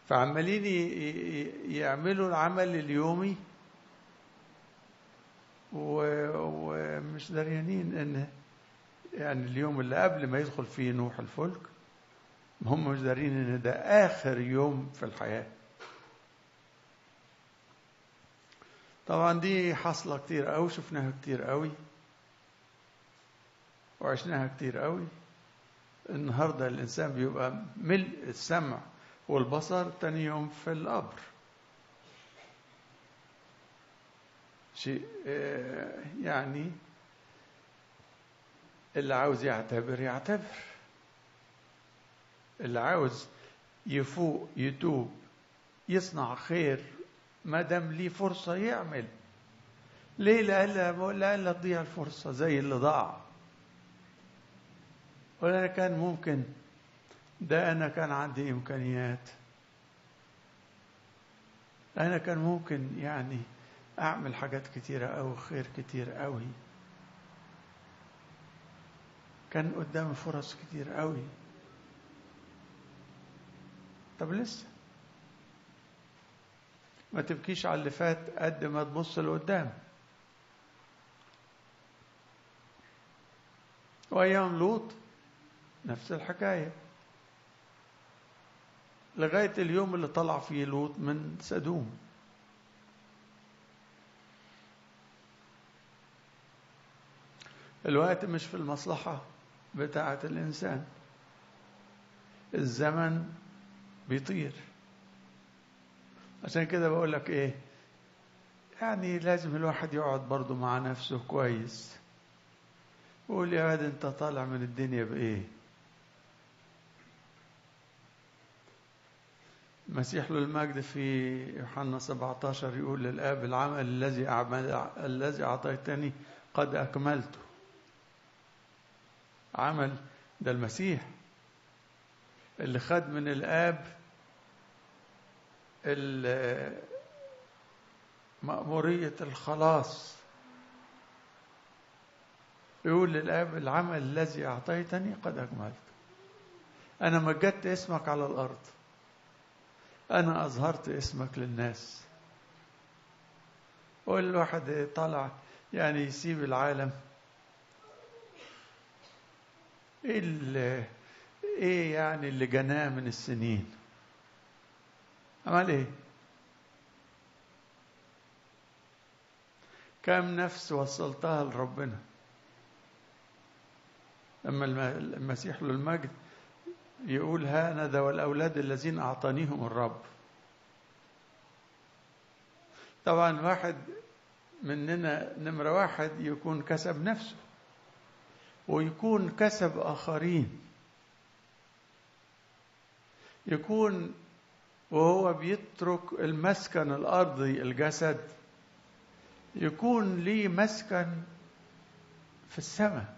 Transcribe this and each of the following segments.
فعمالين يعملوا العمل اليومي ومش دريانين ان يعني اليوم اللي قبل ما يدخل فيه نوح الفلك هم مش دارين ان ده اخر يوم في الحياه طبعا دي حاصله كتير قوي شفناها كتير قوي وعشناها كتير قوي النهارده الانسان بيبقى ملء السمع والبصر تاني يوم في القبر شيء يعني اللي عاوز يعتبر يعتبر اللي عاوز يفوق يتوب يصنع خير ما دام ليه فرصة يعمل ليه لألا لألا تضيع الفرصة زي اللي ضاع ولا كان ممكن ده أنا كان عندي إمكانيات أنا كان ممكن يعني أعمل حاجات كتيرة أو خير كتير قوي كان قدامي فرص كتير قوي طب لسه ما تبكيش على اللي فات قد ما تبص لقدام وايام لوط نفس الحكايه لغايه اليوم اللي طلع فيه لوط من سدوم الوقت مش في المصلحه بتاعه الانسان الزمن بيطير عشان كده بقول لك ايه يعني لازم الواحد يقعد برضه مع نفسه كويس ويقول يا واد انت طالع من الدنيا بايه المسيح له المجد في يوحنا 17 يقول للاب العمل الذي أعمل الذي اعطيتني قد اكملته عمل ده المسيح اللي خد من الاب مأمورية الخلاص يقول للآب العمل الذي أعطيتني قد أكملت أنا مجدت اسمك على الأرض أنا أظهرت اسمك للناس والواحد طلع يعني يسيب العالم ايه اللي ايه يعني اللي جناه من السنين عمل ايه كم نفس وصلتها لربنا اما المسيح له المجد يقول هانذا والاولاد الذين اعطانيهم الرب طبعا واحد مننا نمرة واحد يكون كسب نفسه ويكون كسب آخرين يكون وهو بيترك المسكن الأرضي الجسد يكون ليه مسكن في السماء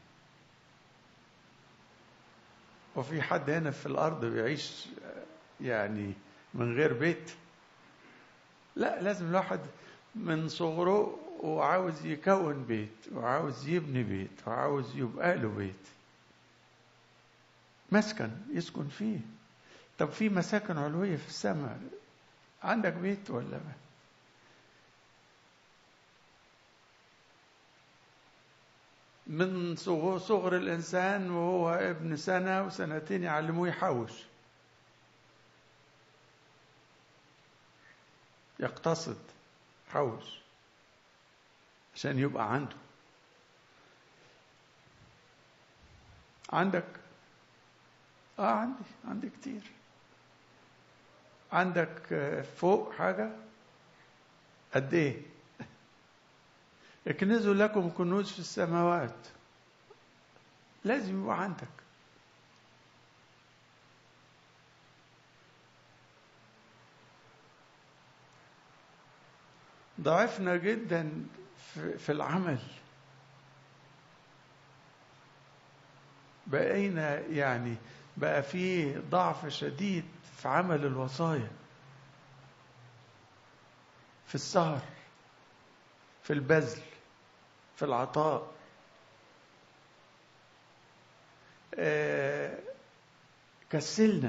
وفي حد هنا في الأرض بيعيش يعني من غير بيت لا لازم الواحد من صغره وعاوز يكون بيت وعاوز يبني بيت وعاوز يبقى له بيت مسكن يسكن فيه طب في مساكن علوية في السماء عندك بيت ولا ما من صغر الإنسان وهو ابن سنة وسنتين يعلموه يحوش يقتصد حوش عشان يبقى عنده عندك اه عندي عندي كتير عندك فوق حاجة قد ايه اكنزوا لكم كنوز في السماوات لازم يبقى عندك ضعفنا جدا في العمل بقينا يعني بقى في ضعف شديد في عمل الوصايا في السهر في البذل في العطاء آه كسلنا